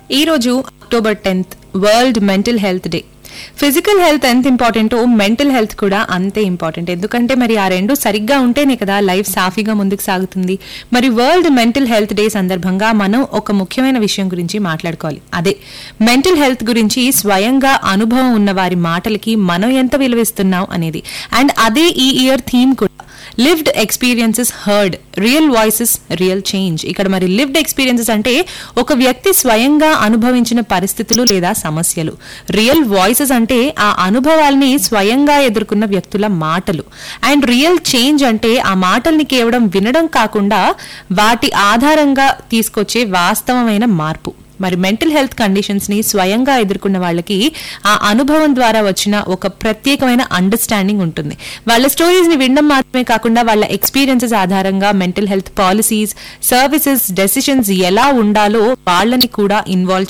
ఈ రోజు October tenth world mental health day physical health ఎంత ఇంపార్టెంటో మెంటల్ హెల్త్ కూడా అంతే ఇంపార్టెంట్ ఎందుకంటే మరి ఆ రెండు సరిగ్గా ఉంటేనే కదా లైఫ్ సాఫీగా ముందుకు సాగుతుంది మరి వరల్డ్ మెంటల్ హెల్త్ డే సందర్భంగా మనం ఒక ముఖ్యమైన విషయం గురించి మాట్లాడుకోవాలి అదే మెంటల్ హెల్త్ గురించి స్వయంగా అనుభవం ఉన్న వారి మాటలకి మనం ఎంత విలువిస్తున్నాం అనేది అండ్ అదే ఈ ఇయర్ థీమ్ కూడా lived experiences heard real voices real change ఇక్కడ మరి లివ్డ్ ఎక్స్పీరియన్సెస్ అంటే ఒక వ్యక్తి స్వయంగా అనుభవించిన పరిస్థితులు లేదా సమస్యలు రియల్ వాయిసెస్ అంటే ఆ అనుభవాల్ని స్వయంగా ఎదుర్కొన్న వ్యక్తుల మాటలు అండ్ రియల్ చేంజ్ అంటే ఆ మాటల్ని కేవలం వినడం కాకుండా వాటి ఆధారంగా తీసుకొచ్చే వాస్తవమైన మార్పు మరి మెంటల్ హెల్త్ కండిషన్స్ ని స్వయంగా ఎదుర్కొన్న వాళ్ళకి ఆ అనుభవం ద్వారా వచ్చిన ఒక ప్రత్యేకమైన అండర్స్టాండింగ్ ఉంటుంది వాళ్ళ స్టోరీస్ ని వినడం మాత్రమే కాకుండా వాళ్ళ ఎక్స్పీరియన్సెస్ ఆధారంగా mental health policies services decisions ఎలా ఉండాలో వాళ్ళని కూడా ఇన్వాల్వ్